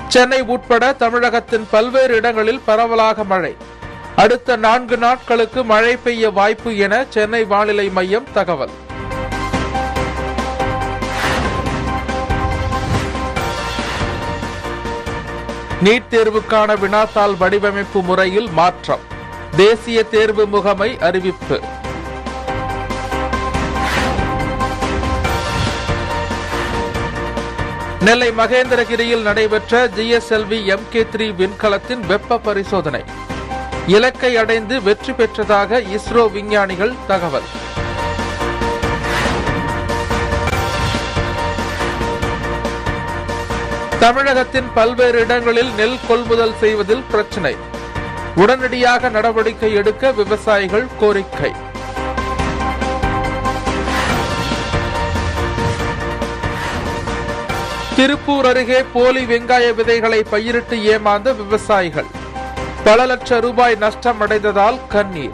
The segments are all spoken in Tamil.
சென்னை உட்பட தமிழகத்தின் பல்வேறு இடங்களில் பரவலாக மழை அடுத்த நான்கு நாட்களுக்கு மழை பெய்ய வாய்ப்பு என சென்னை வானிலை மையம் தகவல் நீட் தேர்வுக்கான வினாத்தாள் வடிவமைப்பு முறையில் மாற்றம் தேசிய தேர்வு முகமை அறிவிப்பு நெல்லை மகேந்திரகிரியில் நடைபெற்ற ஜிஎஸ்எல்வி எம்கே த்ரீ விண்கலத்தின் வெப்ப பரிசோதனை இலக்கை அடைந்து வெற்றி பெற்றதாக இஸ்ரோ விஞ்ஞானிகள் தகவல் தமிழகத்தின் பல்வேறு இடங்களில் நெல் கொள்முதல் செய்வதில் பிரச்சினை உடனடியாக நடவடிக்கை எடுக்க விவசாயிகள் கோரிக்கை திருப்பூர் அருகே போலி வெங்காய விதைகளை பயிரிட்டு ஏமாந்த விவசாயிகள் பல லட்சம் ரூபாய் நஷ்டம் அடைந்ததால் கண்ணீர்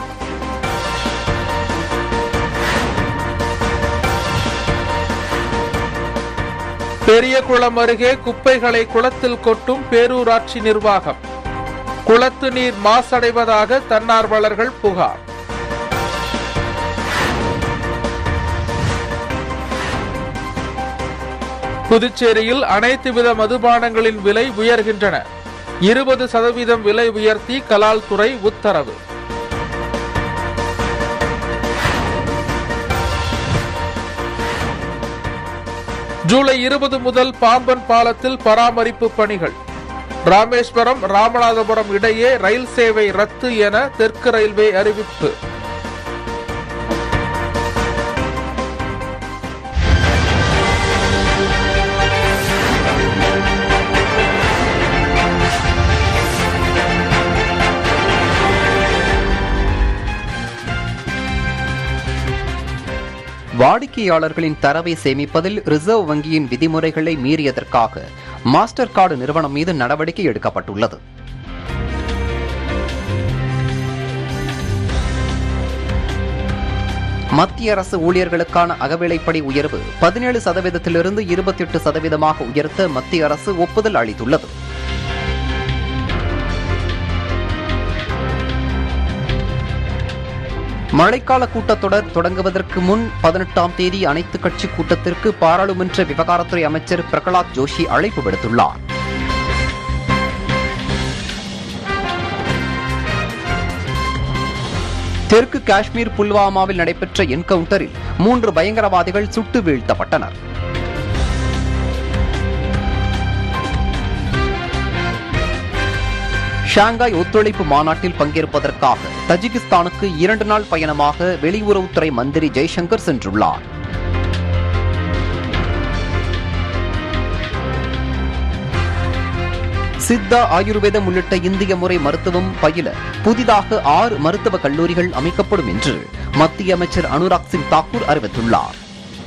பெரியகுளம் அருகே குப்பைகளை குளத்தில் கொட்டும் பேரூராட்சி நிர்வாகம் குளத்து நீர் மாசடைவதாக தன்னார்வலர்கள் புகார் புதுச்சேரியில் அனைத்து வித மதுபானங்களின் விலை உயர்கின்றன இருபது சதவீதம் விலை உயர்த்தி கலால் துறை உத்தரவு ஜூலை இருபது முதல் பாம்பன் பாலத்தில் பராமரிப்பு பணிகள் ராமேஸ்வரம் ராமநாதபுரம் இடையே ரயில் சேவை ரத்து என தெற்கு ரயில்வே அறிவிப்பு வாடிக்கையாளர்களின் தரவை சேமிப்பதில் ரிசர்வ் வங்கியின் விதிமுறைகளை மீறியதற்காக மாஸ்டர் கார்டு நிறுவனம் மீது நடவடிக்கை எடுக்கப்பட்டுள்ளது மத்திய அரசு ஊழியர்களுக்கான அகவிலைப்படி உயர்வு பதினேழு சதவீதத்திலிருந்து இருபத்தி எட்டு சதவீதமாக உயர்த்த மத்திய அரசு ஒப்புதல் அளித்துள்ளது மழைக்கால கூட்டத்தொடர் தொடங்குவதற்கு முன் பதினெட்டாம் தேதி அனைத்து கட்சி கூட்டத்திற்கு பாராளுமன்ற விவகாரத்துறை அமைச்சர் பிரகலாத் ஜோஷி அழைப்பு விடுத்துள்ளார் தெற்கு காஷ்மீர் புல்வாமாவில் நடைபெற்ற என்கவுண்டரில் மூன்று பயங்கரவாதிகள் சுட்டு வீழ்த்தப்பட்டனர் ஷாங்காய் ஒத்துழைப்பு மாநாட்டில் பங்கேற்பதற்காக தஜிகிஸ்தானுக்கு இரண்டு நாள் பயணமாக வெளியுறவுத்துறை மந்திரி ஜெய்சங்கர் சென்றுள்ளார் சித்தா ஆயுர்வேதம் உள்ளிட்ட இந்திய முறை மருத்துவம் பயில புதிதாக ஆறு மருத்துவக் கல்லூரிகள் அமைக்கப்படும் என்று மத்திய அமைச்சர் அனுராக் சிங் தாக்கூர் அறிவித்துள்ளார்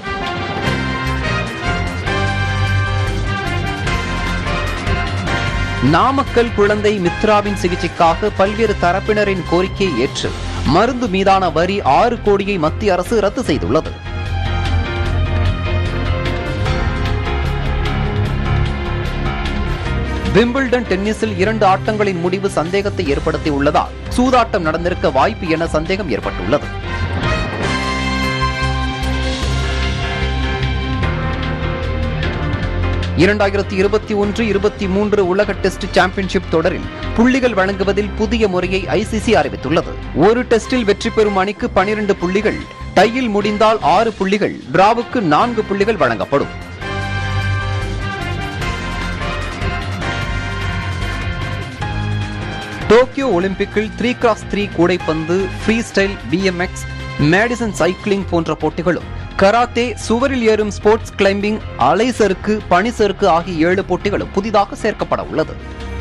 நாமக்கல் குழந்தை மித்ராவின் சிகிச்சைக்காக பல்வேறு தரப்பினரின் கோரிக்கையை ஏற்று மருந்து மீதான வரி ஆறு கோடியை மத்திய அரசு ரத்து செய்துள்ளது விம்பிள்டன் டென்னிஸில் இரண்டு ஆட்டங்களின் முடிவு சந்தேகத்தை ஏற்படுத்தியுள்ளதால் சூதாட்டம் நடந்திருக்க வாய்ப்பு என சந்தேகம் ஏற்பட்டுள்ளது இரண்டாயிரத்தி இருபத்தி ஒன்று இருபத்தி மூன்று உலக டெஸ்ட் சாம்பியன்ஷிப் தொடரில் புள்ளிகள் வழங்குவதில் புதிய முறையை ஐசிசி அறிவித்துள்ளது ஒரு டெஸ்டில் வெற்றி பெறும் அணிக்கு பனிரெண்டு புள்ளிகள் டையில் முடிந்தால் ஆறு புள்ளிகள் டிராவுக்கு நான்கு புள்ளிகள் வழங்கப்படும் டோக்கியோ ஒலிம்பிக்கில் த்ரீ கிராஸ் த்ரீ கூடைப்பந்து freestyle BMX Madison cycling போன்ற போட்டிகளும் கராத்தே சுவரில் ஏறும் ஸ்போர்ட்ஸ் கிளைம்பிங் அலை சறுக்கு பனி சறுக்கு ஆகிய ஏழு போட்டிகளும் புதிதாக சேர்க்கப்பட உள்ளது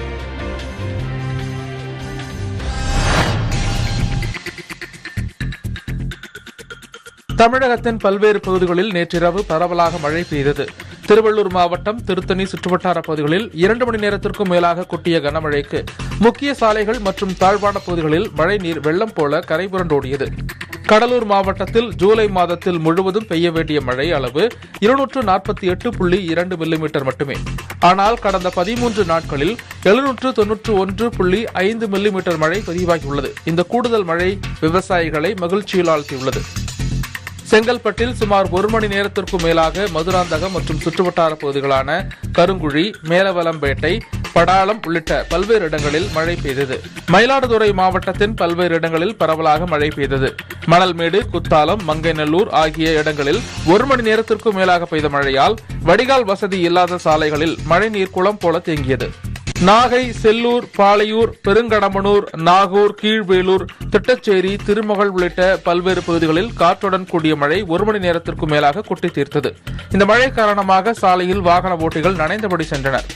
தமிழகத்தின் பல்வேறு பகுதிகளில் நேற்றிரவு பரவலாக மழை பெய்தது திருவள்ளூர் மாவட்டம் திருத்தணி சுற்றுவட்டார பகுதிகளில் இரண்டு மணி நேரத்திற்கும் மேலாக கொட்டிய கனமழைக்கு முக்கிய சாலைகள் மற்றும் தாழ்வான பகுதிகளில் மழை நீர் வெள்ளம் போல கரைபுரண்டோடியது கடலூர் மாவட்டத்தில் ஜூலை மாதத்தில் முழுவதும் பெய்ய வேண்டிய மழை அளவு இருநூற்று நாற்பத்தி எட்டு புள்ளி இரண்டு மில்லிமீட்டர் மட்டுமே ஆனால் கடந்த பதிமூன்று நாட்களில் எழுநூற்று தொன்னூற்று ஒன்று புள்ளி ஐந்து மில்லிமீட்டர் மழை பதிவாகியுள்ளது இந்த கூடுதல் மழை விவசாயிகளை மகிழ்ச்சியில் ஆழ்த்தியுள்ளது செங்கல்பட்டில் சுமார் ஒரு மணி நேரத்திற்கும் மேலாக மதுராந்தகம் மற்றும் சுற்றுவட்டார பகுதிகளான கருங்குழி மேலவலம்பேட்டை படாளம் உள்ளிட்ட பல்வேறு இடங்களில் மழை பெய்தது மயிலாடுதுறை மாவட்டத்தின் பல்வேறு இடங்களில் பரவலாக மழை பெய்தது மணல்மேடு குத்தாலம் மங்கைநல்லூர் ஆகிய இடங்களில் ஒரு மணி நேரத்திற்கும் மேலாக பெய்த மழையால் வடிகால் வசதி இல்லாத சாலைகளில் மழைநீர் குளம் போல தேங்கியது நாகை செல்லூர் பாளையூர் பெருங்கடமனூர் நாகூர் கீழ்வேலூர் திட்டச்சேரி திருமகள் உள்ளிட்ட பல்வேறு பகுதிகளில் காற்றுடன் கூடிய மழை ஒரு மணி நேரத்திற்கும் மேலாக கொட்டி தீர்த்தது இந்த மழை காரணமாக சாலையில் வாகன ஓட்டிகள் நனைந்தபடி சென்றனர்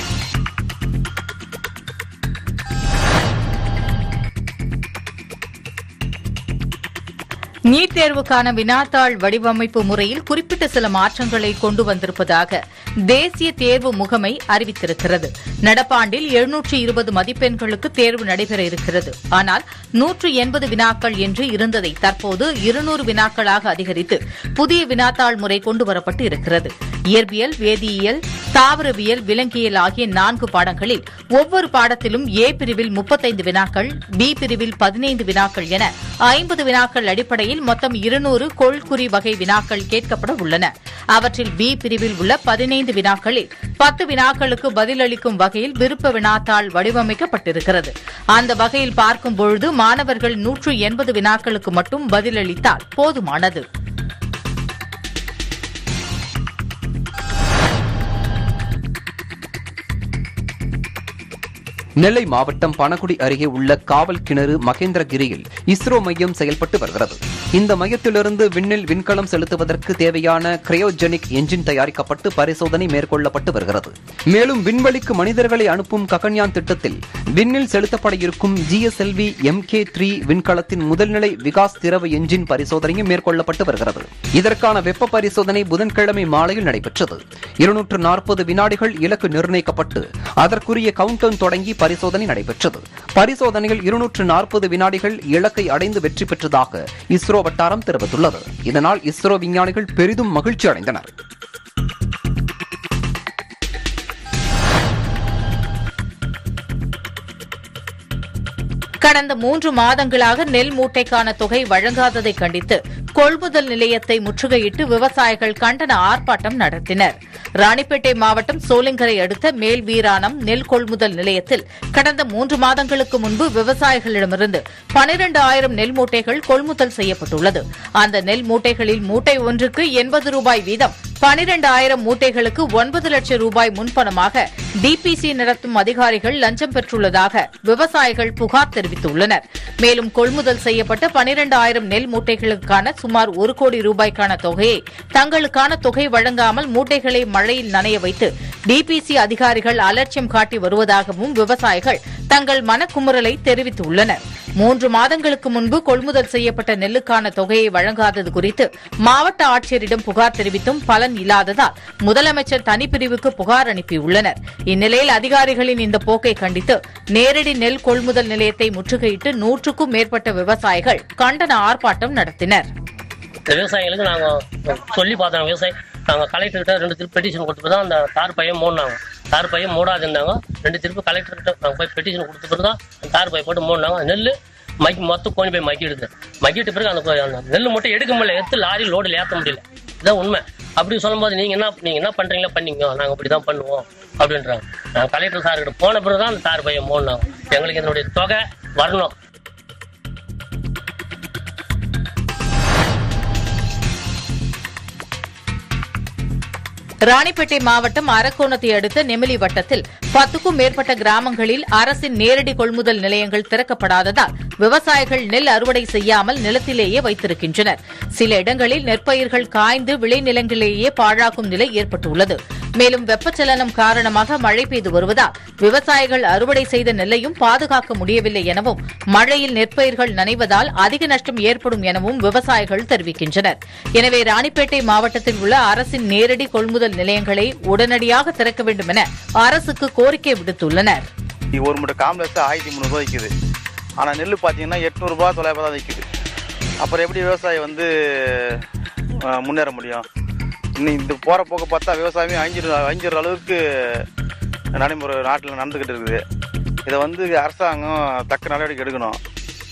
நீட் தேர்வுக்கான வினாத்தாள் வடிவமைப்பு முறையில் குறிப்பிட்ட சில மாற்றங்களை கொண்டு வந்திருப்பதாக தேசிய தேர்வு முகமை அறிவித்திருக்கிறது நடப்பாண்டில் எழுநூற்று இருபது மதிப்பெண்களுக்கு தேர்வு நடைபெற இருக்கிறது ஆனால் நூற்று எண்பது வினாக்கள் என்று இருந்ததை தற்போது இருநூறு வினாக்களாக அதிகரித்து புதிய வினாத்தாள் முறை கொண்டுவரப்பட்டு இருக்கிறது இயற்பியல் வேதியியல் தாவரவியல் விலங்கியல் ஆகிய நான்கு பாடங்களில் ஒவ்வொரு பாடத்திலும் ஏ பிரிவில் முப்பத்தைந்து வினாக்கள் பி பிரிவில் பதினைந்து வினாக்கள் என ஐம்பது வினாக்கள் அடிப்படையில் மொத்தம் இருநூறு கொள்குறி வகை வினாக்கள் கேட்கப்பட உள்ளன அவற்றில் பி பிரிவில் உள்ள பதினைந்து வினாக்களில் பத்து வினாக்களுக்கு பதிலளிக்கும் வகையில் விருப்ப வினாத்தாள் வடிவமைக்கப்பட்டிருக்கிறது அந்த வகையில் பார்க்கும் பொழுது மாணவர்கள் நூற்று எண்பது வினாக்களுக்கு மட்டும் பதிலளித்தால் போதுமானது நெல்லை மாவட்டம் பனகுடி அருகே உள்ள காவல் கிணறு மகேந்திரகிரியில் இஸ்ரோ மையம் செயல்பட்டு வருகிறது இந்த மையத்திலிருந்து விண்ணில் விண்கலம் செலுத்துவதற்கு தேவையான கிரையோஜெனிக் என்ஜின் தயாரிக்கப்பட்டு பரிசோதனை மேற்கொள்ளப்பட்டு வருகிறது மேலும் விண்வெளிக்கு மனிதர்களை அனுப்பும் ககன்யான் திட்டத்தில் விண்ணில் செலுத்தப்பட இருக்கும் ஜிஎஸ்எல்வி எம்கே த்ரீ விண்கலத்தின் முதல்நிலை விகாஸ் திரவ என்ஜின் பரிசோதனையும் மேற்கொள்ளப்பட்டு வருகிறது இதற்கான வெப்ப பரிசோதனை புதன்கிழமை மாலையில் நடைபெற்றது இருநூற்று நாற்பது வினாடிகள் இலக்கு நிர்ணயிக்கப்பட்டு அதற்குரிய கவுண்டவுன் தொடங்கி பரிசோதனை நடைபெற்றது பரிசோதனையில் இருநூற்று நாற்பது வினாடிகள் இலக்கை அடைந்து வெற்றி பெற்றதாக இஸ்ரோ வட்டாரம் தெரிவித்துள்ளது இதனால் இஸ்ரோ விஞ்ஞானிகள் பெரிதும் மகிழ்ச்சி அடைந்தனர் கடந்த மூன்று மாதங்களாக நெல் மூட்டைக்கான தொகை வழங்காததை கண்டித்து கொள்முதல் நிலையத்தை முற்றுகையிட்டு விவசாயிகள் கண்டன ஆர்ப்பாட்டம் நடத்தினர் ராணிப்பேட்டை மாவட்டம் சோளிங்கரை அடுத்த மேல் வீராணம் நெல் கொள்முதல் நிலையத்தில் கடந்த மூன்று மாதங்களுக்கு முன்பு விவசாயிகளிடமிருந்து பனிரண்டு ஆயிரம் நெல் மூட்டைகள் கொள்முதல் செய்யப்பட்டுள்ளது அந்த நெல் மூட்டைகளில் மூட்டை ஒன்றுக்கு எண்பது ரூபாய் வீதம் பனிரண்டு ஆயிரம் மூட்டைகளுக்கு ஒன்பது லட்சம் ரூபாய் முன்பணமாக டிபிசி நடத்தும் அதிகாரிகள் லஞ்சம் பெற்றுள்ளதாக விவசாயிகள் புகார் தெரிவித்துள்ளனர் மேலும் கொள்முதல் செய்யப்பட்ட பனிரண்டு ஆயிரம் நெல் மூட்டைகளுக்கான சுமார் ஒரு கோடி ரூபாய்க்கான தொகையை தங்களுக்கான தொகை வழங்காமல் மூட்டைகளை மழையில் நனைய வைத்து டிபிசி அதிகாரிகள் அலட்சியம் காட்டி வருவதாகவும் விவசாயிகள் தங்கள் மனக்குமுறலை தெரிவித்துள்ளனர் மூன்று மாதங்களுக்கு முன்பு கொள்முதல் செய்யப்பட்ட நெல்லுக்கான தொகையை வழங்காதது குறித்து மாவட்ட ஆட்சியரிடம் புகார் தெரிவித்தும் பலன் இல்லாததால் முதலமைச்சர் தனிப்பிரிவுக்கு புகார் அனுப்பியுள்ளனர் இந்நிலையில் அதிகாரிகளின் இந்த போக்கை கண்டித்து நேரடி நெல் கொள்முதல் நிலையத்தை முற்றுகையிட்டு நூற்றுக்கும் மேற்பட்ட விவசாயிகள் கண்டன ஆர்ப்பாட்டம் நடத்தினர் இந்த விவசாயிகளுக்கு நாங்கள் சொல்லி பார்த்தோம் விவசாயி நாங்கள் கலெக்டர்கிட்ட ரெண்டு திருப்பி பெட்டிஷன் கொடுத்து தான் அந்த தார் பையன் மூடினாங்க தார் பையன் மூடாதுன்னாங்க ரெண்டு திருப்பி கலெக்டர்கிட்ட நாங்கள் போய் பெட்டிஷன் கொடுத்த பிறகு தான் அந்த தார் பை போட்டு மூடினாங்க நெல் மக்கி மொத்தம் கோணி போய் மக்கிடுது மக்கிட்ட பிறகு அந்த கோ- அந்த நெல் மட்டும் எடுக்க முடியல எடுத்து லாரி லோடில் ஏற்ற முடியல இதான் உண்மை அப்படி சொல்லும்போது நீங்கள் என்ன நீங்கள் என்ன பண்ணுறீங்களோ பண்ணீங்க நாங்கள் அப்படி தான் பண்ணுவோம் அப்படின்றாங்க நாங்கள் கலெக்டர் சார்கிட்ட போன பிறகு தான் அந்த தார் பையன் மூடினாங்க எங்களுக்கு இதனுடைய தொகை வரணும் ராணிப்பேட்டை மாவட்டம் அரக்கோணத்தை அடுத்த நெமிலி வட்டத்தில் பத்துக்கும் மேற்பட்ட கிராமங்களில் அரசின் நேரடி கொள்முதல் நிலையங்கள் திறக்கப்படாததால் விவசாயிகள் நெல் அறுவடை செய்யாமல் நிலத்திலேயே வைத்திருக்கின்றனர் சில இடங்களில் நெற்பயிர்கள் காய்ந்து விளைநிலங்களிலேயே பாழாக்கும் நிலை ஏற்பட்டுள்ளது மேலும் வெப்பச்சலனம் காரணமாக மழை பெய்து வருவதால் விவசாயிகள் அறுவடை செய்த நெல்லையும் பாதுகாக்க முடியவில்லை எனவும் மழையில் நெற்பயிர்கள் நனைவதால் அதிக நஷ்டம் ஏற்படும் எனவும் விவசாயிகள் தெரிவிக்கின்றனர் எனவே ராணிப்பேட்டை மாவட்டத்தில் உள்ள அரசின் நேரடி கொள்முதல் நிலையங்களை உடனடியாக திறக்க வேண்டும் என அரசுக்கு கோரிக்கை விடுத்துள்ளனர் ஒரு மூட்டை காம்ப்ளெக்ஸ் ஆயிரத்தி முந்நூறுபா விற்குது ஆனால் நெல் பார்த்தீங்கன்னா எட்நூறுபா தொள்ளாயிரம் தான் விற்குது அப்புறம் எப்படி விவசாயி வந்து அஹ், முன்னேற முடியும் இன்னும் இந்த போகிற போக்க பார்த்தா விவசாயமே அழிஞ்சிரு அழிஞ்சிற அளவுக்கு நடைமுறை நாட்டில் நடந்துக்கிட்டு இருக்குது இதை வந்து அரசாங்கம் தக்க நடவடிக்கை எடுக்கணும்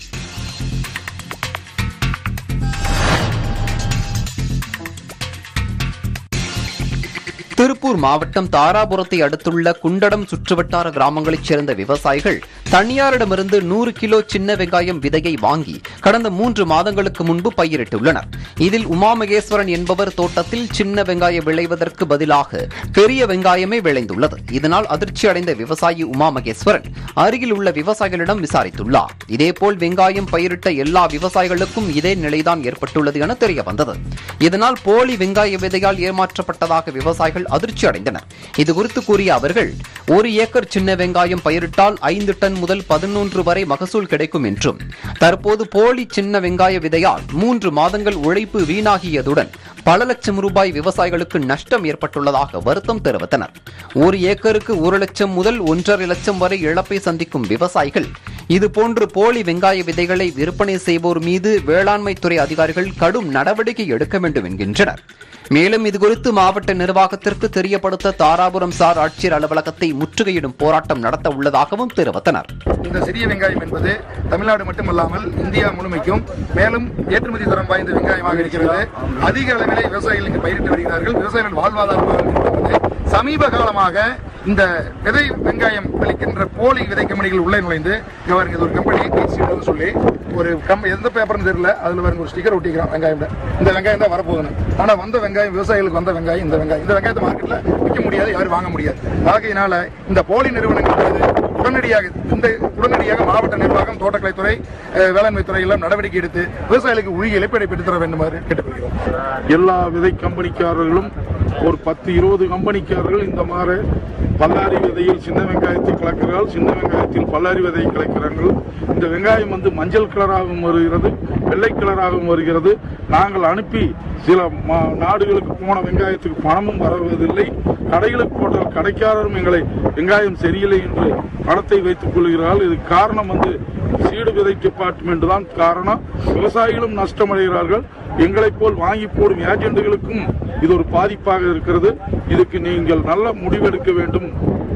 திருப்பூர் மாவட்டம் தாராபுரத்தை அடுத்துள்ள குண்டடம் சுற்றுவட்டார கிராமங்களைச் சேர்ந்த விவசாயிகள் தனியாரிடமிருந்து நூறு கிலோ சின்ன வெங்காயம் விதையை வாங்கி கடந்த மூன்று மாதங்களுக்கு முன்பு பயிரிட்டுள்ளனர் இதில் உமாமகேஸ்வரன் என்பவர் தோட்டத்தில் சின்ன வெங்காயம் விளைவதற்கு பதிலாக பெரிய வெங்காயமே விளைந்துள்ளது இதனால் அதிர்ச்சி அடைந்த விவசாயி உமா மகேஸ்வரன் அருகில் உள்ள விவசாயிகளிடம் விசாரித்துள்ளார் இதேபோல் வெங்காயம் பயிரிட்ட எல்லா விவசாயிகளுக்கும் இதே நிலைதான் ஏற்பட்டுள்ளது என தெரிய வந்தது இதனால் போலி வெங்காய விதையால் ஏமாற்றப்பட்டதாக விவசாயிகள் அதிர்ச்சி அடைந்தனர் இதுகுறித்து கூறிய அவர்கள் ஒரு ஏக்கர் சின்ன வெங்காயம் பயிரிட்டால் ஐந்து டன் முதல் பதினொன்று வரை மகசூல் கிடைக்கும் என்றும் தற்போது போலி சின்ன வெங்காய விதையால் மூன்று மாதங்கள் உழைப்பு வீணாகியதுடன் பல லட்சம் ரூபாய் விவசாயிகளுக்கு நஷ்டம் ஏற்பட்டுள்ளதாக வருத்தம் தெரிவித்தனர் ஒரு ஏக்கருக்கு ஒரு லட்சம் முதல் ஒன்றரை லட்சம் வரை இழப்பை சந்திக்கும் விவசாயிகள் இதுபோன்று போலி வெங்காய விதைகளை விற்பனை செய்வோர் மீது வேளாண்மை துறை அதிகாரிகள் கடும் நடவடிக்கை எடுக்க வேண்டும் என்கின்றனர் மேலும் இதுகுறித்து மாவட்ட நிர்வாகத்திற்கு தெரியப்படுத்த தாராபுரம் சார் ஆட்சியர் அலுவலகத்தை முற்றுகையிடும் போராட்டம் நடத்த உள்ளதாகவும் தெரிவித்தனர் இந்த சிறிய வெங்காயம் என்பது தமிழ்நாடு மட்டுமல்லாமல் இந்தியா முழுமைக்கும் மேலும் ஏற்றுமதி தரம் வாய்ந்த வெங்காயமாக இருக்கிறது அதிக அளவிலே விவசாயிகள் இங்கு பயிரிட்டு வருகிறார்கள் விவசாயிகள் வாழ்வாதாரமாக இருக்கிறது சமீப காலமாக இந்த விதை வெங்காயம் விளைக்கின்ற போலி விதை கம்பெனிகள் உள்ளே நுழைந்து இங்க பாருங்க இது ஒரு கம்பெனி KCD சொல்லி ஒரு கம் எந்த பேப்பர்னு தெரியல அதுல பாருங்க ஒரு ஸ்டிக்கர் ஒட்டிக்கிறான் வெங்காயம் இந்த வெங்காயம் தான் வரப்போகுதுன்னு ஆனா வந்த வெங்காயம் விவசாயிகளுக்கு வந்த வெங்காயம் இந்த வெங்காயம் இந்த வெங்காயத்தை மார்க்கெட்ல விற்க முடியாது யாரும் வாங்க முடியாது ஆகையினால இந்த போலி நிறுவனங்கள் மீது உடனடியாக இந்த உடனடியாக மாவட்ட நிர்வாகம் தோட்டக்கலைத்துறை அஹ், வேளாண்மை துறை எல்லாம் நடவடிக்கை எடுத்து விவசாயிகளுக்கு உரிய இழப்பீடை பெற்றுத்தர வேண்டுமாறு கேட்டுக்கொள்கிறோம் எல்லா விதை கம்பெனிக்காரர்களும் ஒரு பத்து இருபது கம்பெனிக்காரர்கள் இந்த மாதிரி பல்லாரி விதையில் சின்ன வெங்காயத்தை கலக்கிறார்கள் சின்ன வெங்காயத்தில் பல்லாரி விதையை கலக்கிறார்கள் இந்த வெங்காயம் வந்து மஞ்சள் கலராகவும் வருகிறது வெள்ளை கலராகவும் வருகிறது நாங்கள் அனுப்பி சில மா- நாடுகளுக்கு போன வெங்காயத்துக்கு பணமும் வருவதில்லை கடைகளுக்கு போட்டால் கடைக்காரரும் எங்களை வெங்காயம் சரியில்லை என்று பணத்தை வைத்துக் கொள்கிறார்கள் இதுக்கு காரணம் வந்து சீடு விதை டிபார்ட்மெண்ட் தான் காரணம் விவசாயிகளும் நஷ்டமடைகிறார்கள் எங்களைப் போல் வாங்கி போடும் ஏஜென்ட்டுகளுக்கும் இது ஒரு பாதிப்பாக இருக்கிறது இதுக்கு நீங்கள் நல்ல முடிவெடுக்க வேண்டும்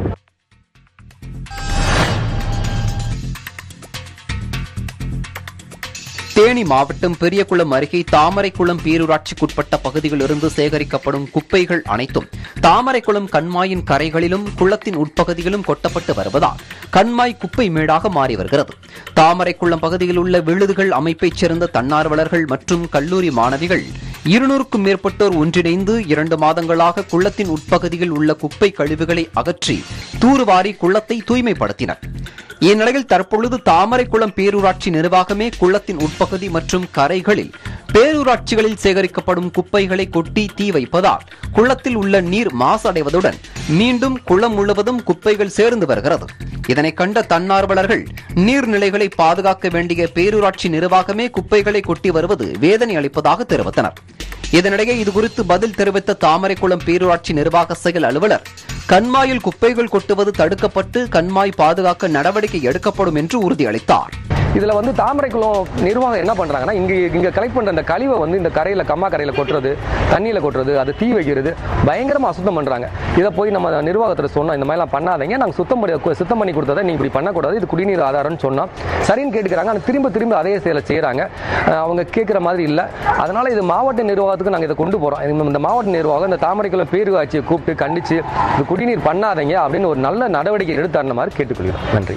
தேனி மாவட்டம் பெரியகுளம் அருகே தாமரைக்குளம் பேரூராட்சிக்குட்பட்ட பகுதிகளிலிருந்து சேகரிக்கப்படும் குப்பைகள் அனைத்தும் தாமரைக்குளம் கண்மாயின் கரைகளிலும் குளத்தின் உட்பகுதியிலும் கொட்டப்பட்டு வருவதால் கண்மாய் குப்பை மேடாக மாறி வருகிறது தாமரைக்குளம் பகுதியில் உள்ள விழுதுகள் அமைப்பைச் சேர்ந்த தன்னார்வலர்கள் மற்றும் கல்லூரி மாணவிகள் இருநூறுக்கும் மேற்பட்டோர் ஒன்றிணைந்து இரண்டு மாதங்களாக குளத்தின் உட்பகுதியில் உள்ள குப்பை கழிவுகளை அகற்றி தூர்வாரி குளத்தை தூய்மைப்படுத்தினர் இந்நிலையில் தற்பொழுது தாமரைக்குளம் பேரூராட்சி நிர்வாகமே குளத்தின் உட்பகுதி மற்றும் கரைகளில் பேரூராட்சிகளில் சேகரிக்கப்படும் குப்பைகளை கொட்டி தீ வைப்பதால் குளத்தில் உள்ள நீர் மாசடைவதுடன் மீண்டும் குளம் முழுவதும் குப்பைகள் சேர்ந்து வருகிறது இதனை கண்ட தன்னார்வலர்கள் நீர்நிலைகளை பாதுகாக்க வேண்டிய பேரூராட்சி நிர்வாகமே குப்பைகளை கொட்டி வருவது வேதனை அளிப்பதாக தெரிவித்தனர் இதனிடையே இதுகுறித்து பதில் தெரிவித்த தாமரைக்குளம் பேரூராட்சி நிர்வாக செயல் அலுவலர் கண்மாயில் குப்பைகள் கொட்டுவது தடுக்கப்பட்டு கண்மாய் பாதுகாக்க நடவடிக்கை எடுக்கப்படும் என்று உறுதியளித்தார் இதில் வந்து தாமரைக்குளம் நிர்வாகம் என்ன பண்ணுறாங்கன்னா இங்கே இங்கே கலெக்ட் பண்ணுற அந்த கழிவை வந்து இந்த கரையில் கம்மா கரையில் கொட்டுறது தண்ணியில் கொட்டுறது அது தீ வைக்கிறது பயங்கரமாக அசுத்தம் பண்ணுறாங்க இதை போய் நம்ம நிர்வாகத்தில் சொன்னோம் இந்த மாதிரிலாம் பண்ணாதீங்க நாங்கள் சுத்தம் பண்ணி சுத்தம் பண்ணி கொடுத்ததை நீங்கள் இப்படி பண்ணக்கூடாது இது குடிநீர் ஆதாரம்னு சொன்னோம் சரின்னு கேட்டுக்கிறாங்க ஆனால் திரும்ப திரும்ப அதே செயலை செய்கிறாங்க அவங்க கேட்குற மாதிரி இல்லை அதனால் இது மாவட்ட நிர்வாகத்துக்கு நாங்கள் இதை கொண்டு போகிறோம் இந்த மாவட்ட நிர்வாகம் இந்த தாமரைக்குளம் பேரூராட்சியை கூப்பிட்டு கண்டித்து இது குடிநீர் பண்ணாதீங்க அப்படின்னு ஒரு நல்ல நடவடிக்கை எடுத்து தரணும் மாதிரி கேட்டுக்கொள்கிறோம் நன்றி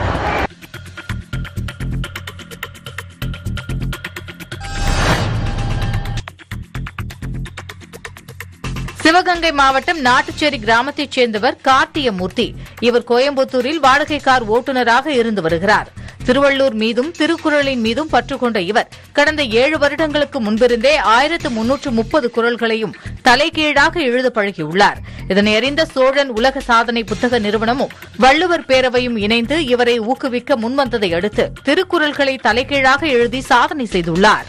சிவகங்கை மாவட்டம் நாட்டுச்சேரி கிராமத்தைச் சேர்ந்தவர் கார்த்தியமூர்த்தி இவர் கோயம்புத்தூரில் வாடகை கார் ஓட்டுநராக இருந்து வருகிறார் திருவள்ளூர் மீதும் திருக்குறளின் மீதும் பற்று கொண்ட இவர் கடந்த ஏழு வருடங்களுக்கு முன்பிருந்தே ஆயிரத்து முன்னூற்று முப்பது குரல்களையும் தலைகீழாக எழுத பழகியுள்ளார் இதனை அறிந்த சோழன் உலக சாதனை புத்தக நிறுவனமும் வள்ளுவர் பேரவையும் இணைந்து இவரை ஊக்குவிக்க முன்வந்ததை அடுத்து திருக்குறள்களை தலைகீழாக எழுதி சாதனை செய்துள்ளார்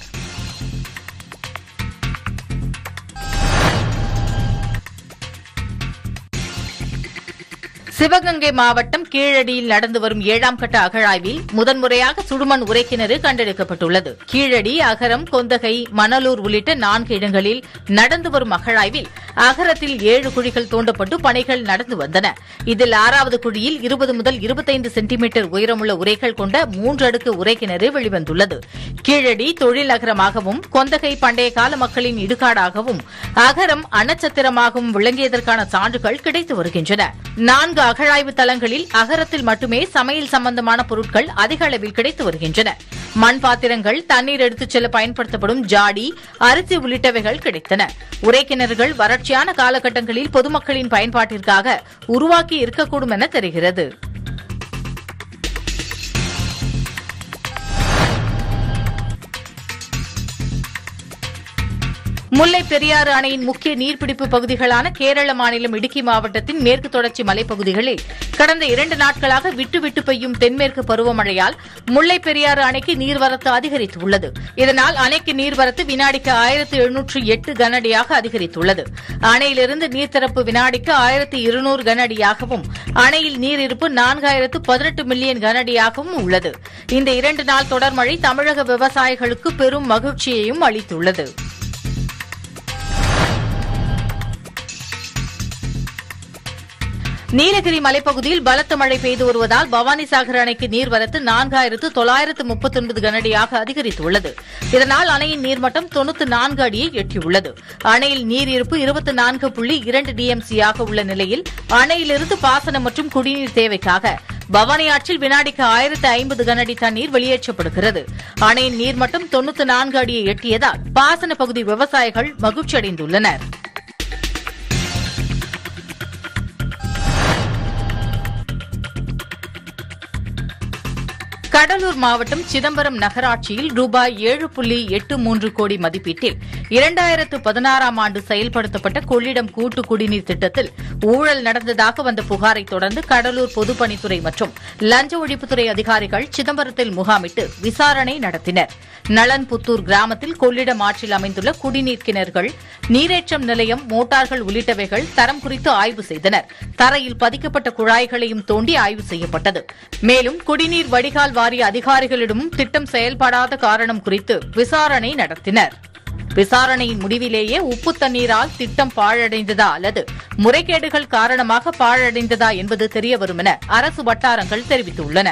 சிவகங்கை மாவட்டம் கீழடியில் நடந்து வரும் ஏழாம் கட்ட அகழாய்வில் முதன்முறையாக சுடுமண் உரைக்கிணறு கண்டெடுக்கப்பட்டுள்ளது கீழடி அகரம் கொந்தகை மணலூர் உள்ளிட்ட நான்கு இடங்களில் நடந்து வரும் அகழாய்வில் அகரத்தில் ஏழு குழிகள் தோண்டப்பட்டு பணிகள் நடந்து வந்தன இதில் ஆறாவது குழியில் இருபது முதல் இருபத்தைந்து சென்டிமீட்டர் உயரமுள்ள உரைகள் கொண்ட மூன்று அடுக்கு உரைக்கிணறு வெளிவந்துள்ளது கீழடி தொழில் நகரமாகவும் கொந்தகை பண்டைய கால மக்களின் இடுகாடாகவும் அகரம் அன்னச்சத்திரமாகவும் விளங்கியதற்கான சான்றுகள் கிடைத்து வருகின்றன நான்கு அகழாய்வு தளங்களில் அகரத்தில் மட்டுமே சமையல் சம்பந்தமான பொருட்கள் அதிக அளவில் கிடைத்து வருகின்றன மண் பாத்திரங்கள் தண்ணீர் எடுத்துச் செல்ல பயன்படுத்தப்படும் ஜாடி அரிசி உள்ளிட்டவைகள் கிடைத்தன உரைக்கிணறுகள் வறட்சியான காலகட்டங்களில் பொதுமக்களின் பயன்பாட்டிற்காக உருவாக்கி இருக்கக்கூடும் என தெரிகிறது முல்லை பெரியாறு அணையின் முக்கிய நீர்பிடிப்பு பகுதிகளான கேரள மாநிலம் இடுக்கி மாவட்டத்தின் மேற்கு தொடர்ச்சி மலைப்பகுதிகளில் கடந்த இரண்டு நாட்களாக விட்டு விட்டு பெய்யும் தென்மேற்கு பருவமழையால் முல்லை பெரியாறு அணைக்கு நீர்வரத்து அதிகரித்துள்ளது இதனால் அணைக்கு நீர்வரத்து வினாடிக்கு ஆயிரத்து எழுநூற்று எட்டு கனஅடியாக அதிகரித்துள்ளது அணையிலிருந்து நீர்த்திறப்பு வினாடிக்கு ஆயிரத்து இருநூறு கனஅடியாகவும் அணையில் நீர் இருப்பு நான்காயிரத்து பதினெட்டு மில்லியன் கனஅடியாகவும் உள்ளது இந்த இரண்டு நாள் தொடர் மழை தமிழக விவசாயிகளுக்கு பெரும் மகிழ்ச்சியையும் அளித்துள்ளது நீலகிரி மலைப்பகுதியில் பலத்த மழை பெய்து வருவதால் பவானிசாகர் அணைக்கு நீர்வரத்து நான்காயிரத்து தொள்ளாயிரத்து முப்பத்தொன்பது கனஅடியாக அதிகரித்துள்ளது இதனால் அணையின் நீர்மட்டம் தொண்ணூற்று நான்கு அடியை எட்டியுள்ளது அணையில் நீர் இருப்பு இருபத்தி நான்கு புள்ளி இரண்டு டிஎம்சியாக உள்ள நிலையில் அணையிலிருந்து பாசனம் மற்றும் குடிநீர் தேவைக்காக பவானி ஆற்றில் வினாடிக்கு ஆயிரத்து ஐம்பது கனஅடி தண்ணீர் வெளியேற்றப்படுகிறது அணையின் நீர்மட்டம் தொண்ணூற்று நான்கு அடியை எட்டியதால் பாசன பகுதி விவசாயிகள் மகிழ்ச்சியடைந்துள்ளனா் கடலூர் மாவட்டம் சிதம்பரம் நகராட்சியில் ரூபாய் ஏழு புள்ளி எட்டு மூன்று கோடி மதிப்பீட்டில் இரண்டாயிரத்து பதினாறாம் ஆண்டு செயல்படுத்தப்பட்ட கொள்ளிடம் கூட்டு குடிநீர் திட்டத்தில் ஊழல் நடந்ததாக வந்த புகாரை தொடர்ந்து கடலூர் பொதுப்பணித்துறை மற்றும் லஞ்ச ஒழிப்புத்துறை அதிகாரிகள் சிதம்பரத்தில் முகாமிட்டு விசாரணை நடத்தினர் நலன்புத்தூர் கிராமத்தில் கொள்ளிடம் ஆற்றில் அமைந்துள்ள குடிநீர் கிணறுகள் நீரேற்றம் நிலையம் மோட்டார்கள் உள்ளிட்டவைகள் தரம் குறித்து ஆய்வு செய்தனர் தரையில் பதிக்கப்பட்ட குழாய்களையும் தோண்டி ஆய்வு செய்யப்பட்டது மேலும் குடிநீர் வடிகால் வாரிய அதிகாரிகளிடமும் திட்டம் செயல்படாத காரணம் குறித்து விசாரணை நடத்தினர் விசாரணையின் முடிவிலேயே உப்பு தண்ணீரால் திட்டம் பாழடைந்ததா அல்லது முறைகேடுகள் காரணமாக பாழடைந்ததா என்பது தெரியவரும் என அரசு வட்டாரங்கள் தெரிவித்துள்ளன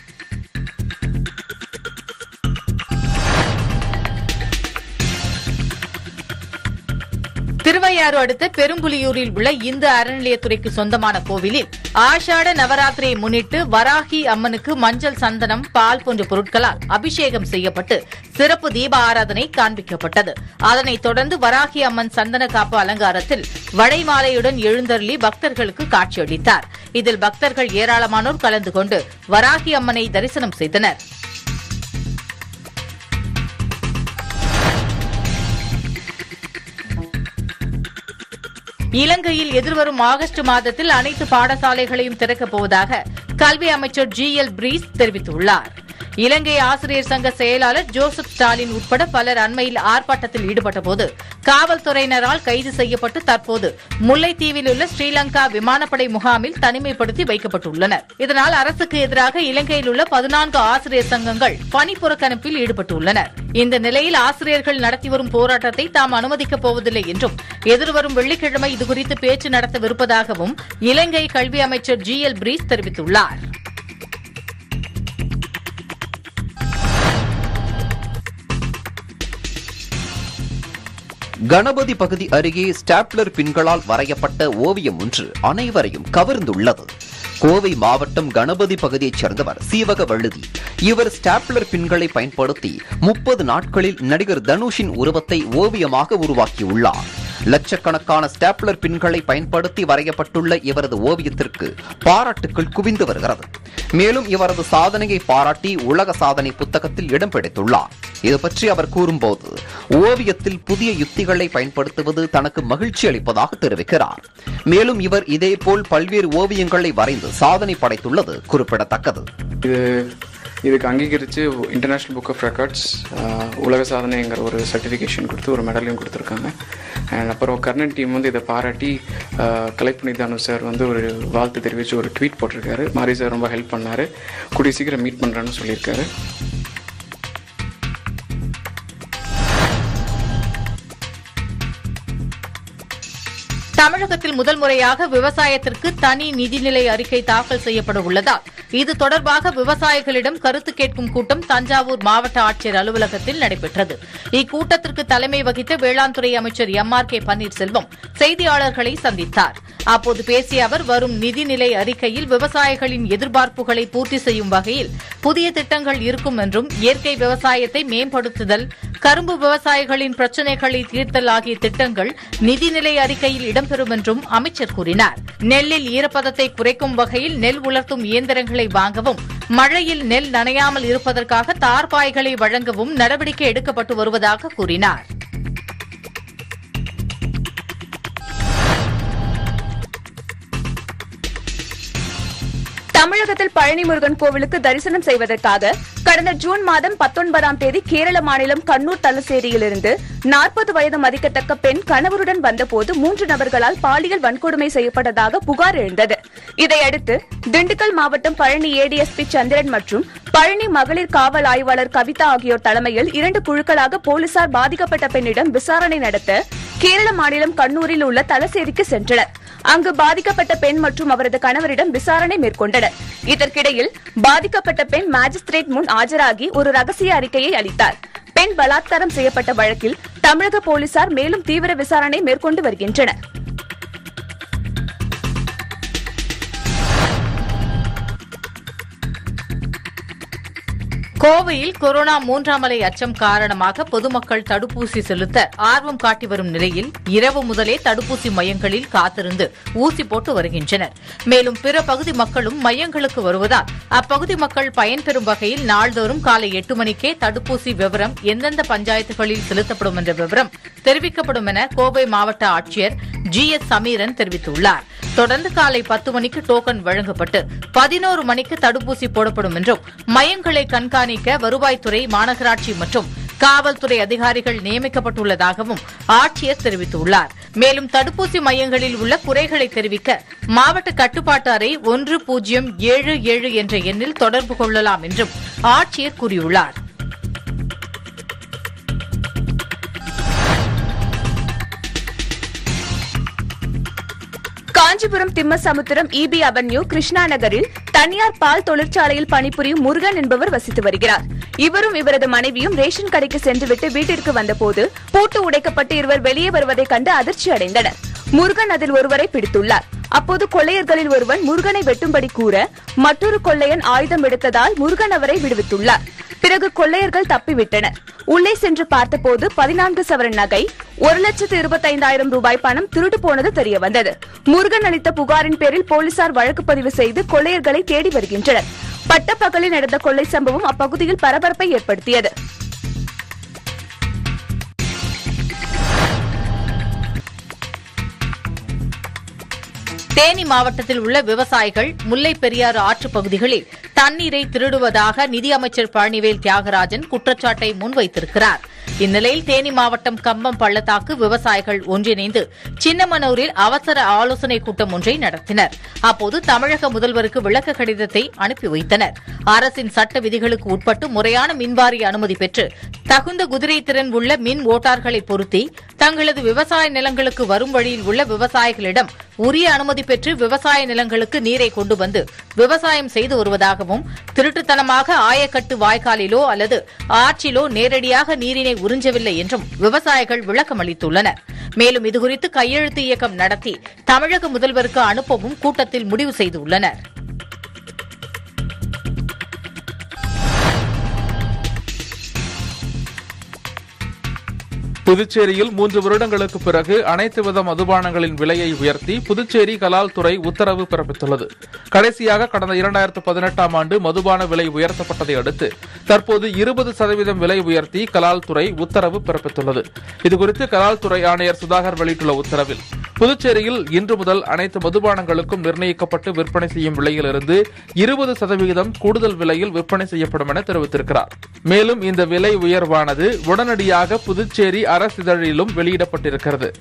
திருவையாறு அடுத்த பெரும்புலியூரில் உள்ள இந்து அறநிலையத்துறைக்கு சொந்தமான கோவிலில் ஆஷாட நவராத்திரியை முன்னிட்டு வராகி அம்மனுக்கு மஞ்சள் சந்தனம் பால் போன்ற பொருட்களால் அபிஷேகம் செய்யப்பட்டு சிறப்பு தீப ஆராதனை காண்பிக்கப்பட்டது அதனைத் தொடர்ந்து வராகி அம்மன் சந்தன காப்பு அலங்காரத்தில் வடைமாலையுடன் எழுந்தருளி பக்தர்களுக்கு காட்சியளித்தார் இதில் பக்தர்கள் ஏராளமானோர் கலந்து கொண்டு வராகி அம்மனை தரிசனம் செய்தனர் இலங்கையில் எதிர்வரும் ஆகஸ்ட் மாதத்தில் அனைத்து பாடசாலைகளையும் திறக்கப் போவதாக கல்வி அமைச்சர் ஜி எல் பிரீஸ் தெரிவித்துள்ளார் இலங்கை ஆசிரியர் சங்க செயலாளர் ஜோசப் ஸ்டாலின் உட்பட பலர் அண்மையில் ஆர்ப்பாட்டத்தில் ஈடுபட்டபோது காவல்துறையினரால் கைது செய்யப்பட்டு தற்போது முல்லைத்தீவில் உள்ள ஸ்ரீலங்கா விமானப்படை முகாமில் தனிமைப்படுத்தி வைக்கப்பட்டுள்ளனர் இதனால் அரசுக்கு எதிராக இலங்கையில் உள்ள பதினான்கு ஆசிரியர் சங்கங்கள் பணி புறக்கணிப்பில் ஈடுபட்டுள்ளனர் இந்த நிலையில் ஆசிரியர்கள் நடத்தி வரும் போராட்டத்தை தாம் அனுமதிக்கப் போவதில்லை என்றும் எதிர்வரும் வெள்ளிக்கிழமை இதுகுறித்து பேச்சு நடத்தவிருப்பதாகவும் இலங்கை கல்வி அமைச்சர் ஜி எல் பிரீஸ் தெரிவித்துள்ளார் கணபதி பகுதி அருகே ஸ்டாப்லர் பின்களால் வரையப்பட்ட ஓவியம் ஒன்று அனைவரையும் கவர்ந்துள்ளது கோவை மாவட்டம் கணபதி பகுதியைச் சேர்ந்தவர் சீவக வழுதி இவர் ஸ்டாப்லர் பின்களை பயன்படுத்தி முப்பது நாட்களில் நடிகர் தனுஷின் உருவத்தை ஓவியமாக உருவாக்கியுள்ளார் லட்சக்கணக்கான ஸ்டாப்லர் பின்களை பயன்படுத்தி வரையப்பட்டுள்ள இவரது ஓவியத்திற்கு பாராட்டுக்கள் குவிந்து வருகிறது மேலும் இவரது சாதனையை பாராட்டி உலக சாதனை புத்தகத்தில் இடம் பிடித்துள்ளார் இது பற்றி அவர் கூறும்போது ஓவியத்தில் புதிய யுத்திகளை பயன்படுத்துவது தனக்கு மகிழ்ச்சி அளிப்பதாக தெரிவிக்கிறார் மேலும் இவர் இதேபோல் பல்வேறு ஓவியங்களை வரைந்து சாதனை படைத்துள்ளது குறிப்பிடத்தக்கது இது இதுக்கு அங்கீகரித்து இன்டர்நேஷ்னல் புக் ஆஃப் ரெக்கார்ட்ஸ் உலக சாதனைங்கிற ஒரு சர்டிஃபிகேஷன் கொடுத்து ஒரு மெடலையும் கொடுத்துருக்காங்க அண்ட் அப்புறம் கர்ணன் டீம் வந்து இதை பாராட்டி கலைப்புனிதானு சார் வந்து ஒரு வாழ்த்து தெரிவித்து ஒரு ட்வீட் போட்டிருக்காரு மாரி சார் ரொம்ப ஹெல்ப் பண்ணார் கூடிய சீக்கிரம் மீட் பண்ணுறேன்னு சொல்லியிருக்காரு தமிழகத்தில் முதல் முறையாக விவசாயத்திற்கு தனி நிதிநிலை அறிக்கை தாக்கல் செய்யப்பட உள்ளதால் இது தொடர்பாக விவசாயிகளிடம் கருத்து கேட்கும் கூட்டம் தஞ்சாவூர் மாவட்ட ஆட்சியர் அலுவலகத்தில் நடைபெற்றது இக்கூட்டத்திற்கு தலைமை வகித்த வேளாண் துறை அமைச்சர் எம் ஆர் கே பன்னீர்செல்வம் செய்தியாளர்களை சந்தித்தார் அப்போது பேசிய அவர் வரும் நிதிநிலை அறிக்கையில் விவசாயிகளின் எதிர்பார்ப்புகளை பூர்த்தி செய்யும் வகையில் புதிய திட்டங்கள் இருக்கும் என்றும் இயற்கை விவசாயத்தை மேம்படுத்துதல் கரும்பு விவசாயிகளின் பிரச்சினைகளை தீர்த்தல் ஆகிய திட்டங்கள் நிதிநிலை அறிக்கையில் இடம்பெறும் என்றும் அமைச்சர் கூறினார் நெல்லில் ஈரப்பதத்தை குறைக்கும் வகையில் நெல் உலர்த்தும் இயந்திரங்களை வாங்கவும் மழையில் நெல் நனையாமல் இருப்பதற்காக தார்பாய்களை வழங்கவும் நடவடிக்கை எடுக்கப்பட்டு வருவதாக கூறினார் தமிழகத்தில் பழனி முருகன் கோவிலுக்கு தரிசனம் செய்வதற்காக கடந்த ஜூன் மாதம் பத்தொன்பதாம் தேதி கேரள மாநிலம் கண்ணூர் தலசேரியிலிருந்து நாற்பது வயது மதிக்கத்தக்க பெண் கணவருடன் வந்தபோது மூன்று நபர்களால் பாலியல் வன்கொடுமை செய்யப்பட்டதாக புகார் எழுந்தது இதையடுத்து திண்டுக்கல் மாவட்டம் பழனி ஏடிஎஸ்பி சந்திரன் மற்றும் பழனி மகளிர் காவல் ஆய்வாளர் கவிதா ஆகியோர் தலைமையில் இரண்டு குழுக்களாக போலீசார் பாதிக்கப்பட்ட பெண்ணிடம் விசாரணை நடத்த கேரள மாநிலம் கண்ணூரில் உள்ள தலசேரிக்கு சென்றனர் அங்கு பாதிக்கப்பட்ட பெண் மற்றும் அவரது கணவரிடம் விசாரணை மேற்கொண்டனர் இதற்கிடையில் பாதிக்கப்பட்ட பெண் மாஜிஸ்திரேட் முன் ஆஜராகி ஒரு ரகசிய அறிக்கையை அளித்தார் பெண் பலாத்காரம் செய்யப்பட்ட வழக்கில் தமிழக போலீசார் மேலும் தீவிர விசாரணை மேற்கொண்டு வருகின்றனர் கோவையில் கொரோனா மூன்றாம் அலை அச்சம் காரணமாக பொதுமக்கள் தடுப்பூசி செலுத்த ஆர்வம் காட்டி வரும் நிலையில் இரவு முதலே தடுப்பூசி மையங்களில் காத்திருந்து ஊசி போட்டு வருகின்றனர் மேலும் பிற பகுதி மக்களும் மையங்களுக்கு வருவதால் அப்பகுதி மக்கள் பயன்பெறும் வகையில் நாள்தோறும் காலை எட்டு மணிக்கே தடுப்பூசி விவரம் எந்தெந்த பஞ்சாயத்துகளில் செலுத்தப்படும் என்ற விவரம் தெரிவிக்கப்படும் என கோவை மாவட்ட ஆட்சியர் ஜி எஸ் சமீரன் தெரிவித்துள்ளார் தொடர்ந்து காலை பத்து மணிக்கு டோக்கன் வழங்கப்பட்டு பதினோரு மணிக்கு தடுப்பூசி போடப்படும் என்றும் மையங்களை கண்காணிக்க வருவாய்த்துறை மாநகராட்சி மற்றும் காவல்துறை அதிகாரிகள் நியமிக்கப்பட்டுள்ளதாகவும் ஆட்சியர் தெரிவித்துள்ளார் மேலும் தடுப்பூசி மையங்களில் உள்ள குறைகளை தெரிவிக்க மாவட்ட கட்டுப்பாட்டு அறை ஒன்று பூஜ்ஜியம் ஏழு ஏழு என்ற எண்ணில் தொடர்பு கொள்ளலாம் என்றும் ஆட்சியர் கூறியுள்ளார் காஞ்சிபுரம் திம்மசமுத்திரம் இபி அவென்யூ கிருஷ்ணா நகரில் தனியார் பால் தொழிற்சாலையில் பணிபுரியும் முருகன் என்பவர் வசித்து வருகிறார் இவரும் இவரது மனைவியும் ரேஷன் கடைக்கு சென்றுவிட்டு வீட்டிற்கு வந்தபோது பூட்டு உடைக்கப்பட்டு இருவர் வெளியே வருவதைக் கண்டு அதிர்ச்சி அடைந்தனர் முருகன் அதில் ஒருவரை பிடித்துள்ளார் அப்போது கொள்ளையர்களில் ஒருவன் முருகனை வெட்டும்படி கூற மற்றொரு கொள்ளையன் ஆயுதம் எடுத்ததால் முருகன் அவரை விடுவித்துள்ளார் பிறகு கொள்ளையர்கள் தப்பிவிட்டனர் உள்ளே சென்று பார்த்தபோது பதினான்கு சவரன் நகை ஒரு லட்சத்து இருபத்தைந்தாயிரம் ரூபாய் பணம் திருடு போனது தெரியவந்தது முருகன் அளித்த புகாரின் பேரில் போலீசார் வழக்கு பதிவு செய்து கொள்ளையர்களை தேடி வருகின்றனர் பட்டப்பகலில் நடந்த கொள்ளை சம்பவம் அப்பகுதியில் பரபரப்பை ஏற்படுத்தியது தேனி மாவட்டத்தில் உள்ள விவசாயிகள் முல்லை பெரியாறு ஆற்றுப் பகுதிகளில் தண்ணீரை திருடுவதாக நிதியமைச்சர் பழனிவேல் தியாகராஜன் குற்றச்சாட்டை முன்வைத்திருக்கிறார் இந்நிலையில் தேனி மாவட்டம் கம்பம் பள்ளத்தாக்கு விவசாயிகள் ஒன்றிணைந்து சின்னமனூரில் அவசர ஆலோசனைக் கூட்டம் ஒன்றை நடத்தினர் அப்போது தமிழக முதல்வருக்கு விளக்க கடிதத்தை அனுப்பி வைத்தனர் அரசின் சட்ட விதிகளுக்கு உட்பட்டு முறையான மின்வாரிய அனுமதி பெற்று தகுந்த குதிரை திறன் உள்ள மின் ஓட்டார்களை பொருத்தி தங்களது விவசாய நிலங்களுக்கு வரும் வழியில் உள்ள விவசாயிகளிடம் உரிய அனுமதி பெற்று விவசாய நிலங்களுக்கு நீரை கொண்டு வந்து விவசாயம் செய்து வருவதாகவும் திருட்டுத்தனமாக ஆயக்கட்டு வாய்க்காலிலோ அல்லது ஆற்றிலோ நேரடியாக நீரினை உறிஞ்சவில்லை என்றும் விவசாயிகள் விளக்கம் அளித்துள்ளனர் மேலும் இதுகுறித்து கையெழுத்து இயக்கம் நடத்தி தமிழக முதல்வருக்கு அனுப்பவும் கூட்டத்தில் முடிவு செய்துள்ளனர் புதுச்சேரியில் மூன்று வருடங்களுக்கு பிறகு அனைத்து வித மதுபானங்களின் விலையை உயர்த்தி புதுச்சேரி கலால் துறை உத்தரவு பிறப்பித்துள்ளது கடைசியாக கடந்த இரண்டாயிரத்து பதினெட்டாம் ஆண்டு மதுபான விலை உயர்த்தப்பட்டதை அடுத்து தற்போது இருபது சதவீதம் விலை உயர்த்தி கலால் துறை உத்தரவு பிறப்பித்துள்ளது இதுகுறித்து கலால் துறை ஆணையர் சுதாகர் வெளியிட்டுள்ள உத்தரவில் புதுச்சேரியில் இன்று முதல் அனைத்து மதுபானங்களுக்கும் நிர்ணயிக்கப்பட்டு விற்பனை செய்யும் விலையிலிருந்து இருபது சதவிகிதம் கூடுதல் விலையில் விற்பனை செய்யப்படும் என தெரிவித்திருக்கிறார் மேலும் இந்த விலை உயர்வானது உடனடியாக புதுச்சேரி அரசிதழிலும் வெளியிடப்பட்டிருக்கிறது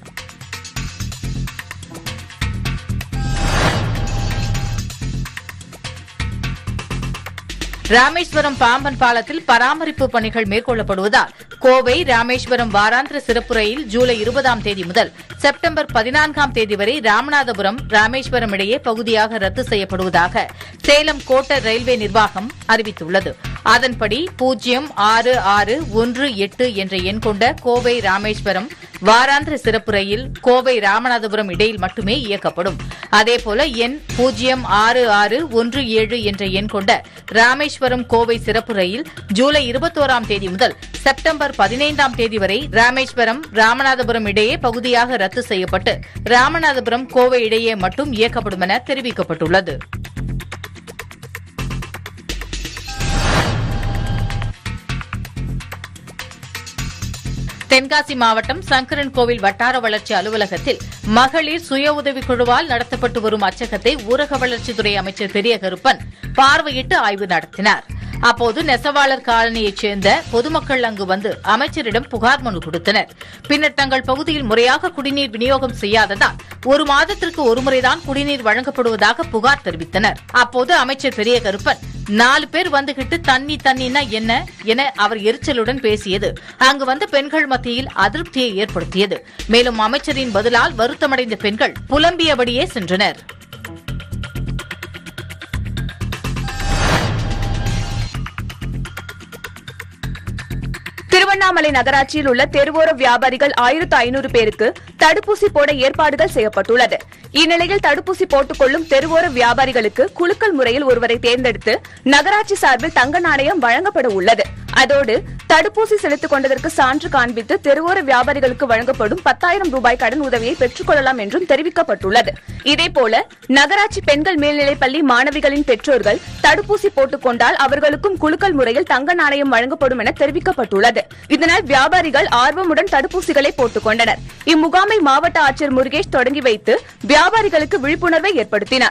ராமேஸ்வரம் பாம்பன் பாலத்தில் பராமரிப்பு பணிகள் மேற்கொள்ளப்படுவதால் கோவை ராமேஸ்வரம் வாராந்திர சிறப்பு ரயில் ஜூலை இருபதாம் தேதி முதல் செப்டம்பர் பதினான்காம் தேதி வரை ராமநாதபுரம் ராமேஸ்வரம் இடையே பகுதியாக ரத்து செய்யப்படுவதாக சேலம் கோட்ட ரயில்வே நிர்வாகம் அறிவித்துள்ளது அதன்படி பூஜ்ஜியம் ஆறு ஆறு ஒன்று எட்டு என்ற எண் கொண்ட கோவை ராமேஸ்வரம் வாராந்திர சிறப்பு ரயில் கோவை ராமநாதபுரம் இடையில் மட்டுமே இயக்கப்படும் அதேபோல எண் பூஜ்ஜியம் ஆறு ஆறு ஒன்று ஏழு என்ற எண் கொண்ட ராமேஸ்வரம் கோவை சிறப்பு ரயில் ஜூலை இருபத்தோராம் தேதி முதல் செப்டம்பர் பதினைந்தாம் தேதி வரை ராமேஸ்வரம் ராமநாதபுரம் இடையே பகுதியாக ரத்து செய்யப்பட்டு ராமநாதபுரம் கோவை இடையே மட்டும் இயக்கப்படும் என தெரிவிக்கப்பட்டுள்ளது தென்காசி மாவட்டம் சங்கரன் கோவில் வட்டார வளர்ச்சி அலுவலகத்தில் மகளிர் சுய உதவிக் குழுவால் நடத்தப்பட்டு வரும் அச்சகத்தை ஊரக வளர்ச்சித்துறை அமைச்சர் பெரிய கருப்பன் பார்வையிட்டு ஆய்வு நடத்தினார் அப்போது நெசவாளர் காலனியைச் சேர்ந்த பொதுமக்கள் அங்கு வந்து அமைச்சரிடம் புகார் மனு கொடுத்தனர் பின்னர் தங்கள் பகுதியில் முறையாக குடிநீர் விநியோகம் செய்யாததால் ஒரு மாதத்திற்கு ஒருமுறைதான் குடிநீர் வழங்கப்படுவதாக புகார் தெரிவித்தனர் அப்போது அமைச்சர் பெரிய கருப்பன் நாலு பேர் வந்துகிட்டு தண்ணி தண்ணினா என்ன என அவர் எரிச்சலுடன் பேசியது அங்கு வந்த பெண்கள் மத்தியில் அதிருப்தியை ஏற்படுத்தியது மேலும் அமைச்சரின் பதிலால் வருத்தமடைந்த பெண்கள் புலம்பியபடியே சென்றனர் திருவண்ணாமலை நகராட்சியில் உள்ள தெருவோர வியாபாரிகள் ஆயிரத்து ஐநூறு பேருக்கு தடுப்பூசி போட ஏற்பாடுகள் செய்யப்பட்டுள்ளது இந்நிலையில் தடுப்பூசி போட்டுக் கொள்ளும் தெருவோர வியாபாரிகளுக்கு குலுக்கல் முறையில் ஒருவரை தேர்ந்தெடுத்து நகராட்சி சார்பில் தங்க நாணயம் வழங்கப்பட உள்ளது அதோடு தடுப்பூசி செலுத்திக் கொண்டதற்கு சான்று காண்பித்து தெருவோர வியாபாரிகளுக்கு வழங்கப்படும் பத்தாயிரம் ரூபாய் கடன் உதவியை பெற்றுக் கொள்ளலாம் என்றும் தெரிவிக்கப்பட்டுள்ளது இதேபோல நகராட்சி பெண்கள் மேல்நிலைப் பள்ளி மாணவிகளின் பெற்றோர்கள் தடுப்பூசி போட்டுக் கொண்டால் அவர்களுக்கும் குலுக்கல் முறையில் தங்க நாணயம் வழங்கப்படும் என தெரிவிக்கப்பட்டுள்ளது இதனால் வியாபாரிகள் ஆர்வமுடன் தடுப்பூசிகளை போட்டுக் கொண்டனர் இம்முகாமை மாவட்ட ஆட்சியர் முருகேஷ் தொடங்கி வைத்து வியாபாரிகளுக்கு விழிப்புணர்வை ஏற்படுத்தினார்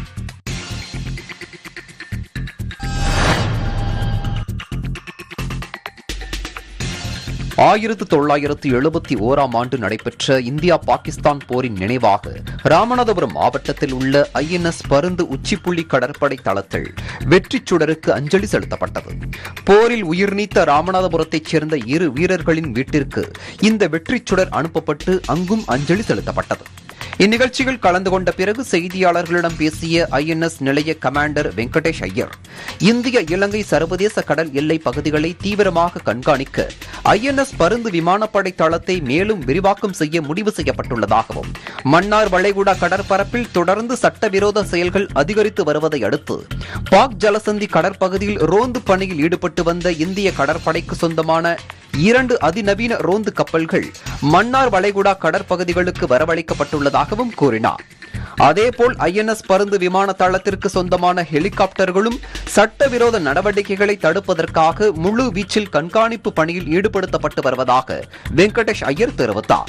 ஆயிரத்து தொள்ளாயிரத்து எழுபத்தி ஓராம் ஆண்டு நடைபெற்ற இந்தியா பாகிஸ்தான் போரின் நினைவாக ராமநாதபுரம் மாவட்டத்தில் உள்ள ஐஎன்எஸ் பருந்து உச்சிப்புள்ளி கடற்படை தளத்தில் வெற்றிச் சுடருக்கு அஞ்சலி செலுத்தப்பட்டது போரில் உயிர்நீத்த ராமநாதபுரத்தைச் சேர்ந்த இரு வீரர்களின் வீட்டிற்கு இந்த வெற்றிச் சுடர் அனுப்பப்பட்டு அங்கும் அஞ்சலி செலுத்தப்பட்டது இந்நிகழ்ச்சியில் கலந்து கொண்ட பிறகு செய்தியாளர்களிடம் பேசிய ஐஎன்எஸ் நிலைய கமாண்டர் வெங்கடேஷ் ஐயர் இந்திய இலங்கை சர்வதேச கடல் எல்லை பகுதிகளை தீவிரமாக கண்காணிக்க ஐஎன்எஸ் பருந்து விமானப்படை தளத்தை மேலும் விரிவாக்கம் செய்ய முடிவு செய்யப்பட்டுள்ளதாகவும் மன்னார் வளைகுடா கடற்பரப்பில் தொடர்ந்து சட்டவிரோத செயல்கள் அதிகரித்து வருவதை அடுத்து பாக் ஜலசந்தி கடற்பகுதியில் ரோந்து பணியில் ஈடுபட்டு வந்த இந்திய கடற்படைக்கு சொந்தமான இரண்டு அதிநவீன ரோந்து கப்பல்கள் மன்னார் வளைகுடா கடற்பகுதிகளுக்கு வரவழைக்கப்பட்டுள்ளதாகவும் கூறினார் அதேபோல் ஐஎன்எஸ் பருந்து விமான தளத்திற்கு சொந்தமான ஹெலிகாப்டர்களும் சட்டவிரோத நடவடிக்கைகளை தடுப்பதற்காக முழு வீச்சில் கண்காணிப்பு பணியில் ஈடுபடுத்தப்பட்டு வருவதாக வெங்கடேஷ் ஐயர் தெரிவித்தார்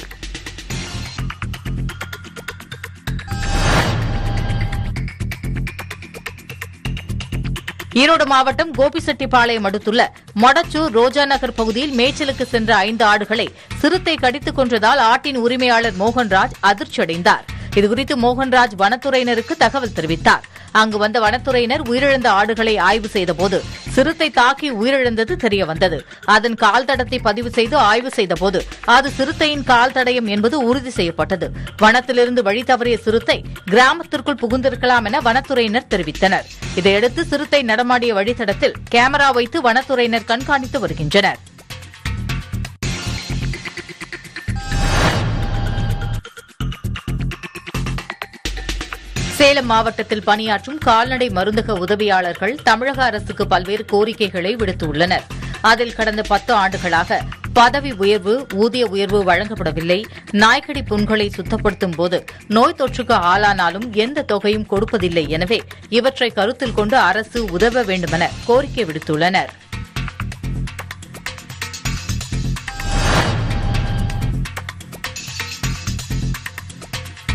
ஈரோடு மாவட்டம் கோபிசெட்டிப்பாளையம் அடுத்துள்ள மொடச்சூர் ரோஜா நகர் பகுதியில் மேய்ச்சலுக்கு சென்ற ஐந்து ஆடுகளை சிறுத்தை கடித்துக் கொன்றதால் ஆட்டின் உரிமையாளர் மோகன்ராஜ் அதிர்ச்சியடைந்தார் இதுகுறித்து மோகன்ராஜ் வனத்துறையினருக்கு தகவல் தெரிவித்தார் அங்கு வந்த வனத்துறையினர் உயிரிழந்த ஆடுகளை ஆய்வு செய்தபோது சிறுத்தை தாக்கி உயிரிழந்தது தெரியவந்தது அதன் கால் தடத்தை பதிவு செய்து ஆய்வு செய்தபோது அது சிறுத்தையின் கால் தடயம் என்பது உறுதி செய்யப்பட்டது வனத்திலிருந்து வழி தவறிய சிறுத்தை கிராமத்திற்குள் புகுந்திருக்கலாம் என வனத்துறையினர் தெரிவித்தனர் இதையடுத்து சிறுத்தை நடமாடிய வழித்தடத்தில் கேமரா வைத்து வனத்துறையினர் கண்காணித்து வருகின்றனர் சேலம் மாவட்டத்தில் பணியாற்றும் கால்நடை மருந்தக உதவியாளர்கள் தமிழக அரசுக்கு பல்வேறு கோரிக்கைகளை விடுத்துள்ளனர் அதில் கடந்த பத்து ஆண்டுகளாக பதவி உயர்வு ஊதிய உயர்வு வழங்கப்படவில்லை நாய்க்கடி புண்களை சுத்தப்படுத்தும் போது நோய் தொற்றுக்கு ஆளானாலும் எந்த தொகையும் கொடுப்பதில்லை எனவே இவற்றை கருத்தில் கொண்டு அரசு உதவ வேண்டுமென கோரிக்கை விடுத்துள்ளனர்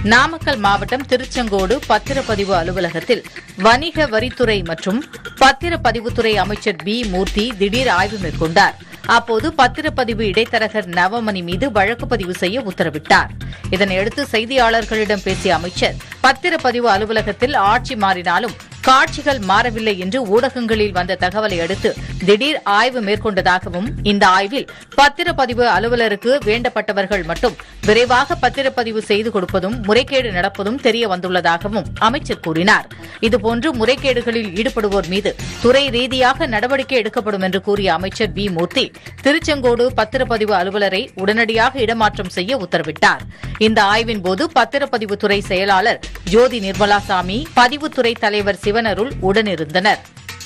நாமக்கல் மாவட்டம் திருச்செங்கோடு பத்திரப்பதிவு அலுவலகத்தில் வணிக வரித்துறை மற்றும் பத்திரப்பதிவுத்துறை அமைச்சர் பி மூர்த்தி திடீர் ஆய்வு மேற்கொண்டார் அப்போது பத்திரப்பதிவு இடைத்தரகர் நவமணி மீது வழக்கு பதிவு செய்ய உத்தரவிட்டார் இதனையடுத்து செய்தியாளர்களிடம் பேசிய அமைச்சர் பத்திரப்பதிவு அலுவலகத்தில் ஆட்சி மாறினாலும் காட்சிகள் மாறவில்லை என்று ஊடகங்களில் வந்த தகவலை அடுத்து திடீர் ஆய்வு மேற்கொண்டதாகவும் இந்த ஆய்வில் பத்திரப்பதிவு அலுவலருக்கு வேண்டப்பட்டவர்கள் மட்டும் விரைவாக பத்திரப்பதிவு செய்து கொடுப்பதும் முறைகேடு நடப்பதும் தெரிய வந்துள்ளதாகவும் அமைச்சர் கூறினார் இதுபோன்று முறைகேடுகளில் ஈடுபடுவோர் மீது துறை ரீதியாக நடவடிக்கை எடுக்கப்படும் என்று கூறிய அமைச்சர் பி மூர்த்தி திருச்செங்கோடு பத்திரப்பதிவு அலுவலரை உடனடியாக இடமாற்றம் செய்ய உத்தரவிட்டார் இந்த ஆய்வின் போது பத்திரப்பதிவுத்துறை செயலாளர் ஜோதி நிர்மலாசாமி பதிவுத்துறை தலைவர் சிவனருள் உடனிருந்தனர்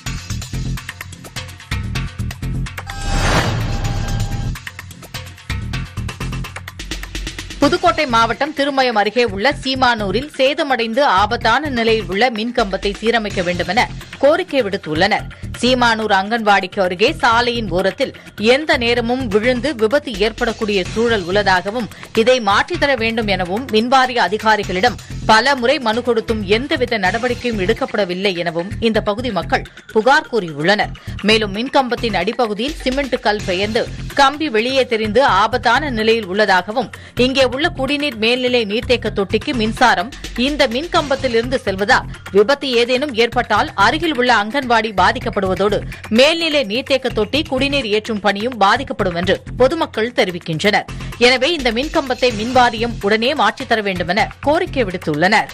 புதுக்கோட்டை மாவட்டம் திருமயம் அருகே உள்ள சீமானூரில் சேதமடைந்து ஆபத்தான நிலையில் உள்ள மின்கம்பத்தை சீரமைக்க வேண்டுமென கோரிக்கை விடுத்துள்ளனர் சீமானூர் அங்கன்வாடிக்கு அருகே சாலையின் ஓரத்தில் எந்த நேரமும் விழுந்து விபத்து ஏற்படக்கூடிய சூழல் உள்ளதாகவும் இதை மாற்றித்தர வேண்டும் எனவும் மின்வாரிய அதிகாரிகளிடம் பல முறை மனு கொடுத்தும் எந்தவித நடவடிக்கையும் எடுக்கப்படவில்லை எனவும் இந்த பகுதி மக்கள் புகார் கூறியுள்ளனர் மேலும் மின்கம்பத்தின் அடிப்பகுதியில் சிமெண்ட் கல் பெயர்ந்து கம்பி வெளியே தெரிந்து ஆபத்தான நிலையில் உள்ளதாகவும் இங்கே உள்ள குடிநீர் மேல்நிலை நீர்த்தேக்க தொட்டிக்கு மின்சாரம் இந்த மின்கம்பத்தில் இருந்து செல்வதால் விபத்து ஏதேனும் ஏற்பட்டால் அருகில் உள்ள அங்கன்வாடி பாதிக்கப்படுவதோடு மேல்நிலை நீர்த்தேக்க தொட்டி குடிநீர் ஏற்றும் பணியும் பாதிக்கப்படும் என்று பொதுமக்கள் தெரிவிக்கின்றனர் எனவே இந்த மின்கம்பத்தை மின்வாரியம் உடனே மாற்றித் தர வேண்டும் என கோரிக்கை விடுத்துள்ளனர்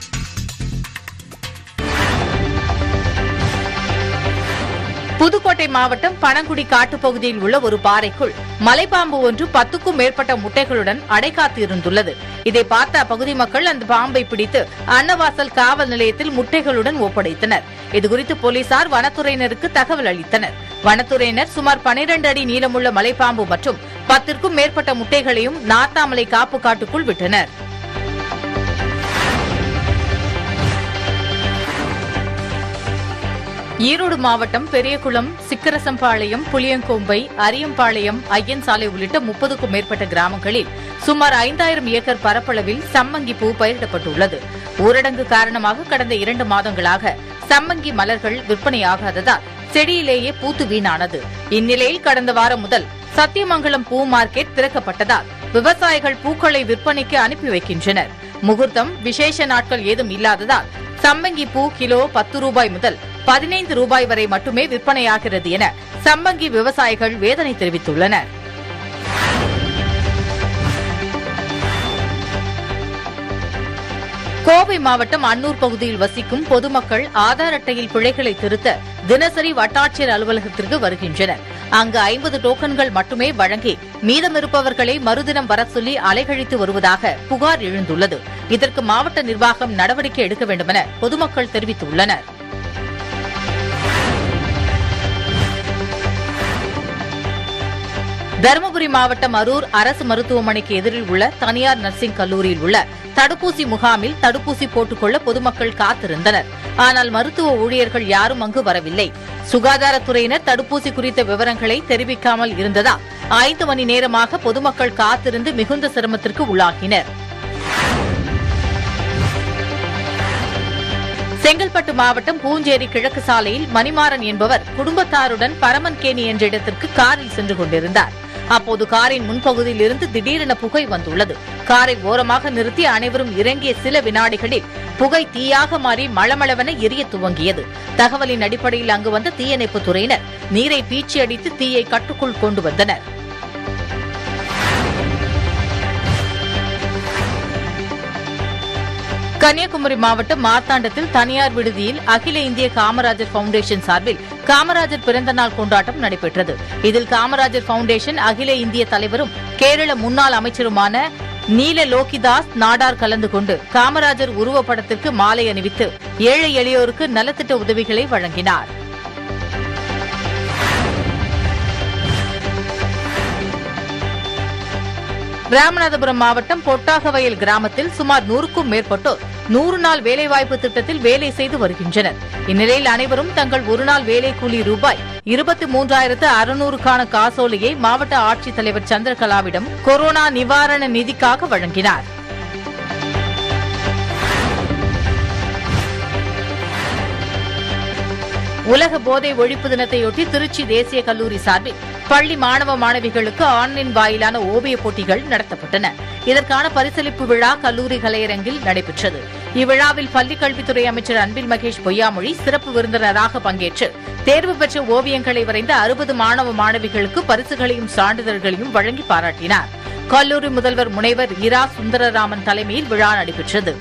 புதுக்கோட்டை மாவட்டம் பனங்குடி காட்டுப்பகுதியில் உள்ள ஒரு பாறைக்குள் மலைப்பாம்பு ஒன்று பத்துக்கும் மேற்பட்ட முட்டைகளுடன் அடைகாத்து இருந்துள்ளது இதை பார்த்த அப்பகுதி மக்கள் அந்த பாம்பை பிடித்து அன்னவாசல் காவல் நிலையத்தில் முட்டைகளுடன் ஒப்படைத்தனர் இதுகுறித்து போலீசார் வனத்துறையினருக்கு தகவல் அளித்தனர் வனத்துறையினர் சுமார் 12 அடி நீளமுள்ள மலைப்பாம்பு மற்றும் பத்திற்கும் மேற்பட்ட முட்டைகளையும் நாத்தாமலை காப்பு காட்டுக்குள் விட்டனர் ஈரோடு மாவட்டம் பெரியகுளம் சிக்கரசம்பாளையம் புளியங்கொம்பை அரியம்பாளையம் ஐயன் சாலை உள்ளிட்ட முப்பதுக்கும் மேற்பட்ட கிராமங்களில் சுமார் ஐந்தாயிரம் ஏக்கர் பரப்பளவில் சம்மங்கி பூ பயிரிடப்பட்டுள்ளது ஊரடங்கு காரணமாக கடந்த இரண்டு மாதங்களாக சம்மங்கி மலர்கள் விற்பனையாகாததால் செடியிலேயே பூத்து வீணானது இந்நிலையில் கடந்த வாரம் முதல் சத்தியமங்கலம் பூ மார்க்கெட் திறக்கப்பட்டதால் விவசாயிகள் பூக்களை விற்பனைக்கு அனுப்பி வைக்கின்றனர் முகூர்த்தம் விசேஷ நாட்கள் ஏதும் இல்லாததால் சம்மங்கி பூ கிலோ பத்து ரூபாய் முதல் பதினைந்து ரூபாய் வரை மட்டுமே விற்பனையாகிறது என சம்மங்கி விவசாயிகள் வேதனை தெரிவித்துள்ளனர் கோவை மாவட்டம் அன்னூர் பகுதியில் வசிக்கும் பொதுமக்கள் ஆதார் அட்டையில் பிழைகளை திருத்த தினசரி வட்டாட்சியர் அலுவலகத்திற்கு வருகின்றனர் அங்கு ஐம்பது டோக்கன்கள் மட்டுமே வழங்கி மீதமிருப்பவர்களை மறுதினம் வர சொல்லி அலைகழித்து வருவதாக புகார் எழுந்துள்ளது இதற்கு மாவட்ட நிர்வாகம் நடவடிக்கை எடுக்க வேண்டுமென பொதுமக்கள் தெரிவித்துள்ளனர் தருமபுரி மாவட்டம் அரூர் அரசு மருத்துவமனைக்கு எதிரில் உள்ள தனியார் நர்சிங் கல்லூரியில் உள்ள தடுப்பூசி முகாமில் தடுப்பூசி போட்டுக்கொள்ள பொதுமக்கள் காத்திருந்தனர் ஆனால் மருத்துவ ஊழியர்கள் யாரும் அங்கு வரவில்லை சுகாதாரத்துறையினர் தடுப்பூசி குறித்த விவரங்களை தெரிவிக்காமல் இருந்ததால் ஐந்து மணி நேரமாக பொதுமக்கள் காத்திருந்து மிகுந்த சிரமத்திற்கு உள்ளாகினர் செங்கல்பட்டு மாவட்டம் பூஞ்சேரி கிழக்கு சாலையில் மணிமாறன் என்பவர் குடும்பத்தாருடன் பரமன்கேணி என்ற இடத்திற்கு காரில் சென்று கொண்டிருந்தார் அப்போது காரின் முன்பகுதியில் இருந்து திடீரென புகை வந்துள்ளது காரை ஓரமாக நிறுத்தி அனைவரும் இறங்கிய சில வினாடிகளில் புகை தீயாக மாறி மளமளவென எரிய துவங்கியது தகவலின் அடிப்படையில் அங்கு வந்த தீயணைப்புத் துறையினர் நீரை பீச்சி அடித்து தீயை கட்டுக்குள் கொண்டு வந்தனர் கன்னியாகுமரி மாவட்டம் மார்த்தாண்டத்தில் தனியார் விடுதியில் அகில இந்திய காமராஜர் பவுண்டேஷன் சார்பில் காமராஜர் பிறந்த நாள் கொண்டாட்டம் நடைபெற்றது இதில் காமராஜர் பவுண்டேஷன் அகில இந்திய தலைவரும் கேரள முன்னாள் அமைச்சருமான நீல லோகிதாஸ் நாடார் கலந்து கொண்டு காமராஜர் உருவப்படத்திற்கு மாலை அணிவித்து ஏழை எளியோருக்கு நலத்திட்ட உதவிகளை வழங்கினார் ராமநாதபுரம் மாவட்டம் பொட்டாகவயல் கிராமத்தில் சுமார் நூறுக்கும் மேற்பட்டோர் நூறு நாள் வேலைவாய்ப்பு திட்டத்தில் வேலை செய்து வருகின்றனர் இந்நிலையில் அனைவரும் தங்கள் ஒருநாள் வேலை கூலி ரூபாய் இருபத்தி மூன்றாயிரத்து அறுநூறுக்கான காசோலையை மாவட்ட ஆட்சித்தலைவர் சந்திரகலாவிடம் கொரோனா நிவாரண நிதிக்காக வழங்கினார் உலக போதை ஒழிப்பு தினத்தையொட்டி திருச்சி தேசிய கல்லூரி சார்பில் பள்ளி மாணவ மாணவிகளுக்கு ஆன்லைன் வாயிலான ஓவிய போட்டிகள் நடத்தப்பட்டன இதற்கான பரிசளிப்பு விழா கல்லூரி கலையரங்கில் நடைபெற்றது இவ்விழாவில் பள்ளிக் கல்வித்துறை அமைச்சர் அன்பில் மகேஷ் பொய்யாமொழி சிறப்பு விருந்தினராக பங்கேற்று தேர்வு பெற்ற ஓவியங்களை வரைந்த அறுபது மாணவ மாணவிகளுக்கு பரிசுகளையும் சான்றிதழ்களையும் வழங்கி பாராட்டினார் கல்லூரி முதல்வர் முனைவர் இரா சுந்தரராமன் தலைமையில் விழா நடைபெற்றது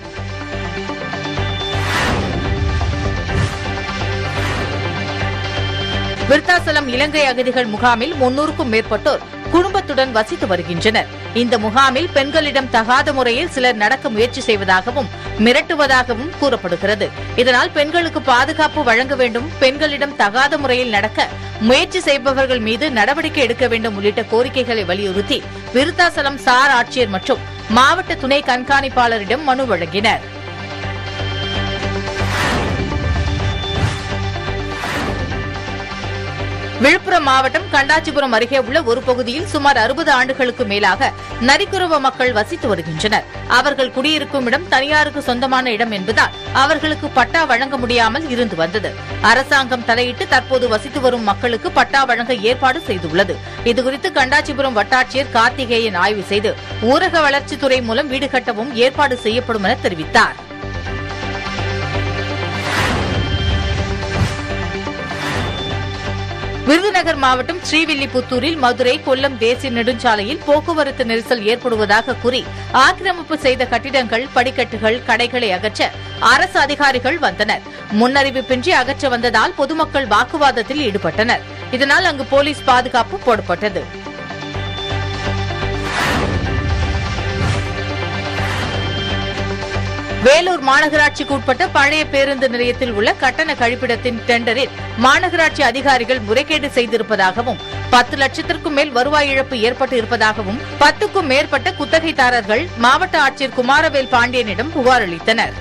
விருத்தாசலம் இலங்கை அகதிகள் முகாமில் முன்னூறுக்கும் மேற்பட்டோர் குடும்பத்துடன் வசித்து வருகின்றனர் இந்த முகாமில் பெண்களிடம் தகாத முறையில் சிலர் நடக்க முயற்சி செய்வதாகவும் மிரட்டுவதாகவும் கூறப்படுகிறது இதனால் பெண்களுக்கு பாதுகாப்பு வழங்க வேண்டும் பெண்களிடம் தகாத முறையில் நடக்க முயற்சி செய்பவர்கள் மீது நடவடிக்கை எடுக்க வேண்டும் உள்ளிட்ட கோரிக்கைகளை வலியுறுத்தி விருத்தாசலம் சார் ஆட்சியர் மற்றும் மாவட்ட துணை கண்காணிப்பாளரிடம் மனு வழங்கினர் விழுப்புரம் மாவட்டம் கண்டாச்சிபுரம் அருகே உள்ள ஒரு பகுதியில் சுமார் அறுபது ஆண்டுகளுக்கு மேலாக நரிக்குறவ மக்கள் வசித்து வருகின்றனர் அவர்கள் குடியிருக்கும் இடம் தனியாருக்கு சொந்தமான இடம் என்பதால் அவர்களுக்கு பட்டா வழங்க முடியாமல் இருந்து வந்தது அரசாங்கம் தலையிட்டு தற்போது வசித்து வரும் மக்களுக்கு பட்டா வழங்க ஏற்பாடு செய்துள்ளது இதுகுறித்து கண்டாச்சிபுரம் வட்டாட்சியர் கார்த்திகேயன் ஆய்வு செய்து ஊரக வளர்ச்சித்துறை மூலம் வீடு கட்டவும் ஏற்பாடு செய்யப்படும் என தெரிவித்தார் விருதுநகர் மாவட்டம் ஸ்ரீவில்லிபுத்தூரில் மதுரை கொல்லம் தேசிய நெடுஞ்சாலையில் போக்குவரத்து நெரிசல் ஏற்படுவதாக கூறி ஆக்கிரமிப்பு செய்த கட்டிடங்கள் படிக்கட்டுகள் கடைகளை அகற்ற அரசு அதிகாரிகள் வந்தனர் முன்னறிவிப்பின்றி அகற்ற வந்ததால் பொதுமக்கள் வாக்குவாதத்தில் ஈடுபட்டனர் இதனால் அங்கு போலீஸ் பாதுகாப்பு போடப்பட்டது வேலூர் மாநகராட்சிக்கு உட்பட்ட பழைய பேருந்து நிலையத்தில் உள்ள கட்டண கழிப்பிடத்தின் டெண்டரில் மாநகராட்சி அதிகாரிகள் முறைகேடு செய்திருப்பதாகவும் பத்து லட்சத்திற்கும் மேல் வருவாய் இழப்பு ஏற்பட்டு இருப்பதாகவும் பத்துக்கும் மேற்பட்ட குத்தகைதாரர்கள் மாவட்ட ஆட்சியர் குமாரவேல் பாண்டியனிடம் புகார் அளித்தனர்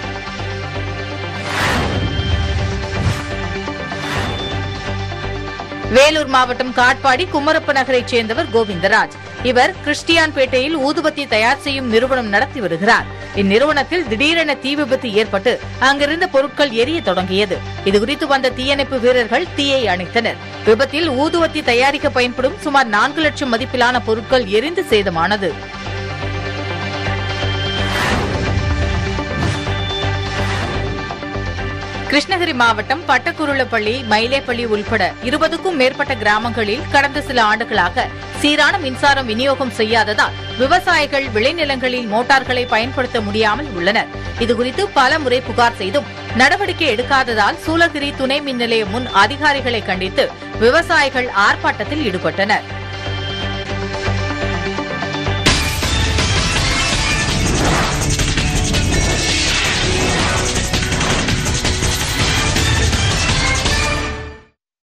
வேலூர் மாவட்டம் காட்பாடி குமரப்ப நகரைச் சேர்ந்தவர் கோவிந்தராஜ் இவர் கிறிஸ்டியான்பேட்டையில் ஊதுபத்தி தயார் செய்யும் நிறுவனம் நடத்தி வருகிறார் இந்நிறுவனத்தில் திடீரென தீ விபத்து ஏற்பட்டு அங்கிருந்த பொருட்கள் எரிய தொடங்கியது இதுகுறித்து வந்த தீயணைப்பு வீரர்கள் தீயை அணைத்தனர் விபத்தில் ஊதுவத்தி தயாரிக்க பயன்படும் சுமார் நான்கு லட்சம் மதிப்பிலான பொருட்கள் எரிந்து சேதமானது கிருஷ்ணகிரி மாவட்டம் பட்டக்குருளப்பள்ளி மயிலேப்பள்ளி உள்பட இருபதுக்கும் மேற்பட்ட கிராமங்களில் கடந்த சில ஆண்டுகளாக சீரான மின்சாரம் விநியோகம் செய்யாததால் விவசாயிகள் விளைநிலங்களில் மோட்டார்களை பயன்படுத்த முடியாமல் உள்ளனர் இதுகுறித்து பல முறை புகார் செய்தும் நடவடிக்கை எடுக்காததால் சூலகிரி துணை மின் நிலையம் முன் அதிகாரிகளை கண்டித்து விவசாயிகள் ஆர்ப்பாட்டத்தில் ஈடுபட்டனர்